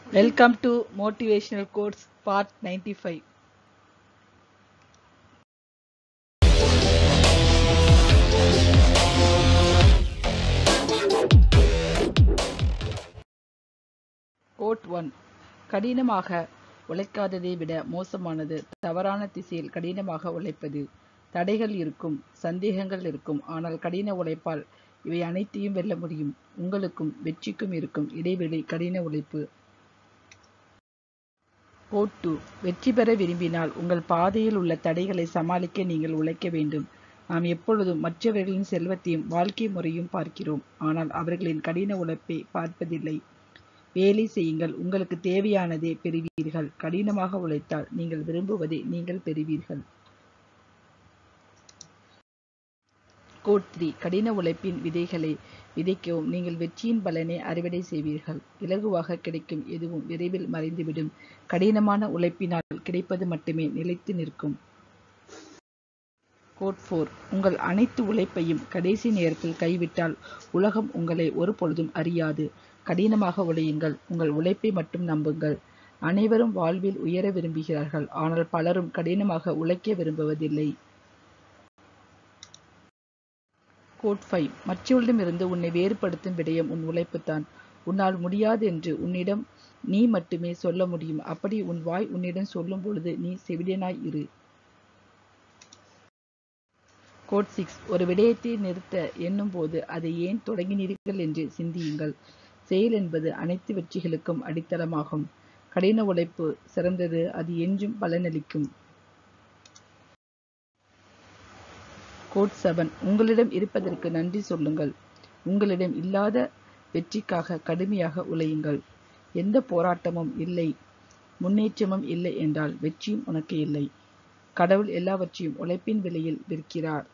Welcome to Motivational Quotes Part 95. Quote one கடினமாக உழைக்காததை விட மோசமானது தவறான திசையில் கடினமாக உழைப்பது தடைகள் இருக்கும் சந்தேகங்கள் இருக்கும் ஆனால் கடின உழைப்பால் இவை அனைத்தையும் வெல்ல முடியும் உங்களுக்கும் வெற்றிக்கும் இருக்கும் இடைவெளி கடின உழைப்பு கோட் டூ வெற்றி பெற விரும்பினால் உங்கள் பாதையில் உள்ள தடைகளை சமாளிக்க நீங்கள் உழைக்க வேண்டும் நாம் எப்பொழுதும் மற்றவர்களின் செல்வத்தையும் வாழ்க்கை முறையும் பார்க்கிறோம் ஆனால் அவர்களின் கடின உழைப்பை பார்ப்பதில்லை வேலை செய்யுங்கள் உங்களுக்கு தேவையானதை பெறுவீர்கள் கடினமாக உழைத்தால் நீங்கள் விரும்புவதை நீங்கள் பெறுவீர்கள் கோட் த்ரீ கடின உழைப்பின் விதைகளை விதைக்கவும் நீங்கள் வெற்றியின் பலனை அறுவடை செய்வீர்கள் இலகுவாக கிடைக்கும் எதுவும் விரைவில் மறைந்துவிடும் கடினமான உழைப்பினால் கிடைப்பது மட்டுமே நிலைத்து நிற்கும் கோட் ஃபோர் உங்கள் அனைத்து உழைப்பையும் கடைசி நேரத்தில் கைவிட்டால் உலகம் உங்களை ஒரு பொழுதும் அறியாது கடினமாக உழையுங்கள் உங்கள் உழைப்பை மட்டும் நம்புங்கள் அனைவரும் வாழ்வில் உயர விரும்புகிறார்கள் ஆனால் பலரும் கடினமாக உழைக்க விரும்புவதில்லை கோட் ஃபைவ் மற்றவர்களிடமிருந்து உன்னை வேறுபடுத்தும் விடயம் உன் உழைப்புத்தான் உன்னால் முடியாது என்று உன்னிடம் நீ மட்டுமே சொல்ல முடியும் அப்படி உன் வாய் உன்னிடம் சொல்லும் பொழுது நீ செவிடனாய் இரு கோட் சிக்ஸ் ஒரு விடயத்தை நிறுத்த எண்ணும் போது அதை ஏன் தொடங்கினீர்கள் என்று சிந்தியுங்கள் செயல் என்பது அனைத்து வெற்றிகளுக்கும் அடித்தளமாகும் கடின உழைப்பு சிறந்தது அது என்றும் பலனளிக்கும் கோட் செவன் உங்களிடம் இருப்பதற்கு நன்றி சொல்லுங்கள் உங்களிடம் இல்லாத வெற்றிக்காக கடுமையாக உழையுங்கள் எந்த போராட்டமும் இல்லை முன்னேற்றமும் இல்லை என்றால் வெற்றியும் உனக்கு இல்லை கடவுள் எல்லாவற்றையும் உழைப்பின் விலையில் விற்கிறார்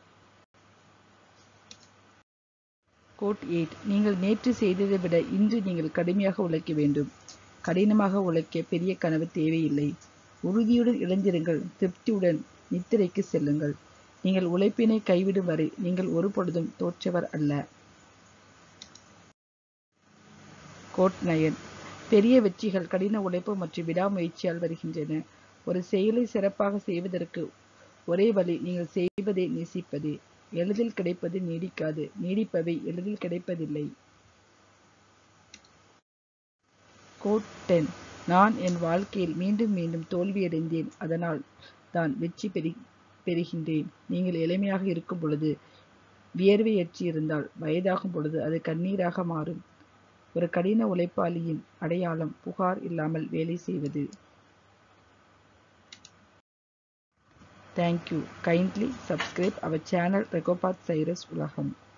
கோட் எயிட் நீங்கள் நேற்று செய்ததை விட இன்று நீங்கள் கடுமையாக உழைக்க வேண்டும் கடினமாக உழைக்க பெரிய கனவு தேவையில்லை உறுதியுடன் இழந்திருங்கள் திருப்தியுடன் நித்திரைக்கு செல்லுங்கள் நீங்கள் உழைப்பினை கைவிடும் வரை நீங்கள் ஒரு பொழுதும் தோற்றவர் அல்ல கோட் நயன் பெரிய வெற்றிகள் கடின உழைப்பு மற்றும் விடாமுயற்சியால் வருகின்றன ஒரு செயலை சிறப்பாக செய்வதற்கு ஒரே வழி நீங்கள் செய்வதை நேசிப்பதே எளிதில் கிடைப்பது நீடிக்காது நீடிப்பவை எளிதில் கிடைப்பதில்லை கோட் டென் நான் என் வாழ்க்கையில் மீண்டும் மீண்டும் தோல்வியடைந்தேன் அதனால் தான் வெற்றி பெறி பெறுகின்றேன் நீங்கள் எளிமையாக இருக்கும் பொழுது வியர்வையற்றி இருந்தால் வயதாகும் பொழுது அது கண்ணீராக மாறும் ஒரு கடின உழைப்பாளியின் அடையாளம் புகார் இல்லாமல் வேலை செய்வது Thank you. Kindly subscribe our channel Regopath Cyrus Ulaham.